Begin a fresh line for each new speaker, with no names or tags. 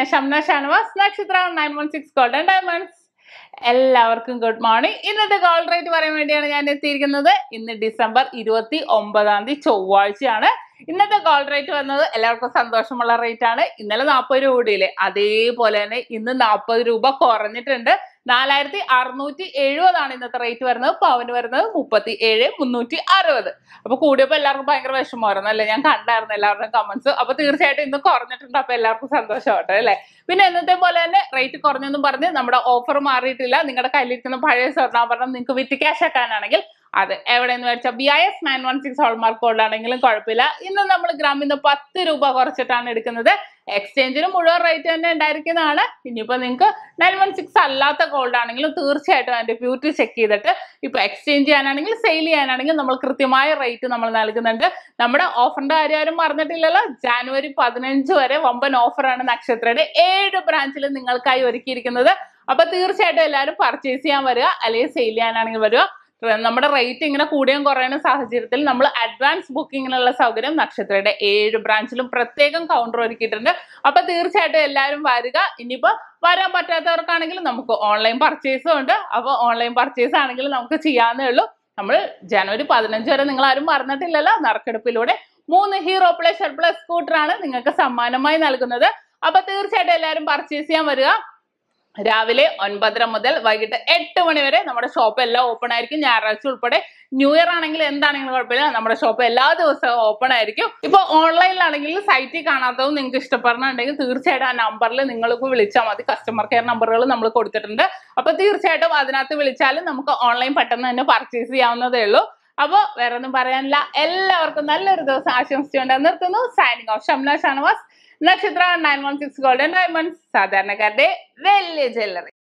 ഞാൻ Shamna Shanavas Nakshatra nine one six golden diamonds എല്ലാവർക്കും good morning ഇന്നത്തെ ഗോൾഡ് റേറ്റ് പറയാൻ വേണ്ടിയാണ് ഞാൻ എത്തിയിരിക്കുന്നത് ഇന്ന് ഡിസംബർ ഇരുപത്തി ഒമ്പതാം തീയതി ചൊവ്വാഴ്ചയാണ് ഇന്നത്തെ ഗോൾഡ് റേറ്റ് വന്നത് എല്ലാവർക്കും സന്തോഷമുള്ള റേറ്റ് ആണ് ഇന്നലെ നാൽപ്പത് രൂപ കൂടിയില്ലേ അതേപോലെ തന്നെ ഇന്ന് നാൽപ്പത് രൂപ കുറഞ്ഞിട്ടുണ്ട് നാലായിരത്തി അറുന്നൂറ്റി എഴുപതാണ് ഇന്നത്തെ റേറ്റ് വരുന്നത് പവന് വരുന്നത് മുപ്പത്തി ഏഴ് മുന്നൂറ്റി അറുപത് അപ്പൊ കൂടിയപ്പോ എല്ലാവർക്കും ഭയങ്കര വിഷമമായിരുന്നു അല്ലേ ഞാൻ കണ്ടായിരുന്നു എല്ലാവരുടെയും കമന്റ്സ് അപ്പൊ തീർച്ചയായിട്ടും ഇന്ന് കുറഞ്ഞിട്ടുണ്ട് അപ്പൊ എല്ലാവർക്കും സന്തോഷമാവട്ടെ അല്ലേ പിന്നെ എന്നത്തെ പോലെ തന്നെ റേറ്റ് കുറഞ്ഞെന്നും പറഞ്ഞ് നമ്മുടെ ഓഫർ മാറിയിട്ടില്ല നിങ്ങളുടെ കയ്യിലിരിക്കുന്ന പഴയ സ്വർണ്ണാഭരണം നിങ്ങൾക്ക് വിറ്റ് ക്യാഷ് ആക്കാനാണെങ്കിൽ അത് എവിടെയെന്ന് വെച്ചാൽ B I S nine one six hallmark ഗോൾഡാണെങ്കിലും കുഴപ്പമില്ല ഇന്ന് നമ്മൾ ഗ്രാമിന്ന് പത്ത് രൂപ കുറച്ചിട്ടാണ് എടുക്കുന്നത് എക്സ്ചേഞ്ചിന് മുഴുവൻ റേറ്റ് തന്നെ ഉണ്ടായിരിക്കുന്നതാണ് ഇനിയിപ്പോൾ നിങ്ങൾക്ക് നയൻ വൺ സിക്സ് അല്ലാത്ത ഗോൾഡ് ആണെങ്കിലും തീർച്ചയായിട്ടും അതിന്റെ പ്യൂരിറ്റി ചെക്ക് ചെയ്തിട്ട് ഇപ്പൊ എക്സ്ചേഞ്ച് ചെയ്യാനാണെങ്കിൽ സെയിൽ ചെയ്യാനാണെങ്കിൽ നമ്മൾ കൃത്യമായ റേറ്റ് നമ്മൾ നൽകുന്നുണ്ട് നമ്മുടെ ഓഫറിന്റെ കാര്യം ആരും മറന്നിട്ടില്ലല്ലോ ജാനുവരി പതിനഞ്ച് വരെ വമ്പൻ ഓഫറാണ് നക്ഷത്രയുടെ ഏഴ് ബ്രാഞ്ചിൽ നിങ്ങൾക്കായി ഒരുക്കിയിരിക്കുന്നത് അപ്പൊ തീർച്ചയായിട്ടും എല്ലാവരും പർച്ചേസ് ചെയ്യാൻ വരിക അല്ലെങ്കിൽ സെയിൽ ചെയ്യാനാണെങ്കിൽ വരിക നമ്മുടെ റേറ്റ് ഇങ്ങനെ കൂടിയും കുറയുന്ന സാഹചര്യത്തിൽ നമ്മൾ അഡ്വാൻസ് ബുക്കിങ്ങിനുള്ള സൗകര്യം നക്ഷത്രയുടെ ഏഴ് ബ്രാഞ്ചിലും പ്രത്യേകം കൗണ്ടർ ഒരുക്കിയിട്ടുണ്ട് അപ്പൊ തീർച്ചയായിട്ടും എല്ലാവരും വരിക ഇനിയിപ്പോ വരാൻ പറ്റാത്തവർക്കാണെങ്കിൽ നമുക്ക് ഓൺലൈൻ പർച്ചേസും ഉണ്ട് അപ്പൊ ഓൺലൈൻ പർച്ചേസ് ആണെങ്കിൽ നമുക്ക് ചെയ്യാവുന്നേ ഉള്ളൂ നമ്മൾ ജനുവരി പതിനഞ്ച് വരെ നിങ്ങൾ ആരും മറന്നിട്ടില്ലല്ലോ നറുക്കെടുപ്പിലൂടെ മൂന്ന് ഹീറോ പ്ലസ് ഷെഡ് പ്ലസ് സ്കൂട്ടറാണ് നിങ്ങൾക്ക് സമ്മാനമായി നൽകുന്നത് അപ്പൊ തീർച്ചയായിട്ടും എല്ലാവരും പർച്ചേസ് ചെയ്യാൻ വരിക രാവിലെ ഒൻപതര മുതൽ വൈകിട്ട് എട്ട് മണി വരെ നമ്മുടെ ഷോപ്പ് എല്ലാം ഓപ്പൺ ആയിരിക്കും ഞായറാഴ്ച ഉൾപ്പെടെ ന്യൂ ഇയർ ആണെങ്കിൽ എന്താണെങ്കിലും കുഴപ്പമില്ല നമ്മുടെ ഷോപ്പ് എല്ലാ ദിവസവും ഓപ്പൺ ആയിരിക്കും ഇപ്പൊ ഓൺലൈനിലാണെങ്കിൽ സൈറ്റിൽ കാണാത്തതും നിങ്ങൾക്ക് ഇഷ്ടപ്പെടണമെന്നുണ്ടെങ്കിൽ തീർച്ചയായിട്ടും ആ നമ്പറിൽ നിങ്ങൾക്ക് വിളിച്ചാൽ മതി കസ്റ്റമർ കെയർ നമ്പറുകൾ നമ്മൾ കൊടുത്തിട്ടുണ്ട് അപ്പൊ തീർച്ചയായിട്ടും അതിനകത്ത് വിളിച്ചാലും നമുക്ക് ഓൺലൈൻ പെട്ടെന്ന് തന്നെ പർച്ചേസ് ചെയ്യാവുന്നതേ ഉള്ളൂ അപ്പോൾ വേറെ ഒന്നും പറയാനില്ല എല്ലാവർക്കും നല്ലൊരു ദിവസം ആശംസിച്ചുകൊണ്ട് നിർത്തുന്നു signing off Shamna Shanavas Nakshatra nine one six golden diamonds സാധാരണക്കാരുടെ വലിയ ജ്വല്ലറി